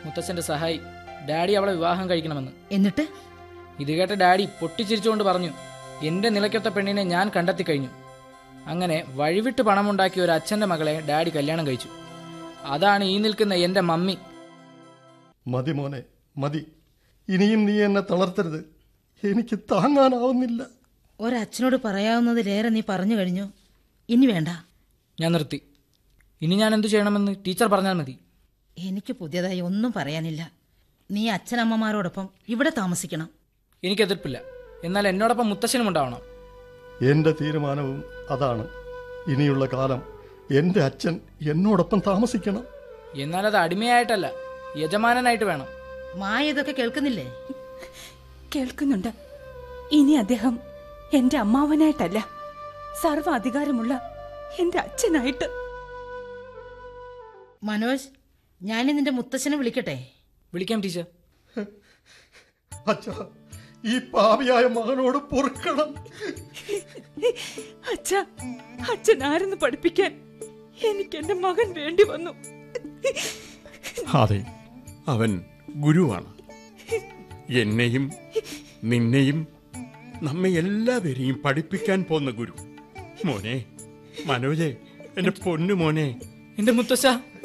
മുത്തച്ഛന്റെ സഹായി ഡാഡി അവളെ വിവാഹം കഴിക്കണമെന്ന് എന്നിട്ട് ഇത് കേട്ട ഡാഡി പൊട്ടിച്ചിരിച്ചുകൊണ്ട് പറഞ്ഞു എന്റെ നിലയ്ക്കൊത്ത പെണ്ണിനെ ഞാൻ കണ്ടെത്തി കഴിഞ്ഞു അങ്ങനെ വഴിവിട്ട് പണമുണ്ടാക്കിയ ഒരു അച്ഛന്റെ മകളെ ഡാഡി കല്യാണം കഴിച്ചു അതാണ് ഈ നിൽക്കുന്ന എന്റെ മമ്മി മതി മോനെ മതി ഇനിയും നീ എന്നെ തളർത്തരുത് എനിക്ക് താങ്ങാനാവുന്നില്ല ഒരച്ഛനോട് പറയാവുന്നതിലേറെ നീ പറഞ്ഞു കഴിഞ്ഞു ഇനി വേണ്ട ഞാൻ നിർത്തി ഇനി ഞാൻ എന്തു ചെയ്യണമെന്ന് ടീച്ചർ പറഞ്ഞാൽ മതി എനിക്ക് പുതിയതായി ഒന്നും പറയാനില്ല നീ അച്ഛനമ്മമാരോടൊപ്പം ഇവിടെ താമസിക്കണം എനിക്ക് എതിർപ്പില്ല എന്നാൽ എന്നോടൊപ്പം മുത്തശ്ശനും ഉണ്ടാവണം എൻ്റെ തീരുമാനവും അതാണ് ഇനിയുള്ള കാലം എൻ്റെ അച്ഛൻ എന്നോടൊപ്പം താമസിക്കണം എന്നാൽ അത് അടിമയായിട്ടല്ല യജമാനനായിട്ട് വേണം മായ ഇതൊക്കെ കേൾക്കുന്നില്ലേ കേൾക്കുന്നുണ്ട് ഇനി അദ്ദേഹം എന്റെ അമ്മാവനായിട്ടല്ല സർവ്വ അധികാരമുള്ള എന്റെ അച്ഛനായിട്ട് മനോജ് ഞാൻ നിന്റെ മുത്തശ്ശനെ വിളിക്കട്ടെ വിളിക്കാം ടീച്ചർ അച്ഛ ഈ പാപിയായ മകനോട് പൊറുക്കണം അച്ഛ അച്ഛൻ ആരെന്ന് പഠിപ്പിക്കാൻ എനിക്ക് എന്റെ മകൻ വേണ്ടി വന്നു അതെ അവൻ ഗുരുവാണ് എന്നെയും നിന്നെയും നമ്മെ എല്ലാവരെയും പഠിപ്പിക്കാൻ പോന്ന ഗുരു മോനെ മനോജെ എന്റെ പൊന്നു മോനെ എന്റെ മുത്തശ്ശ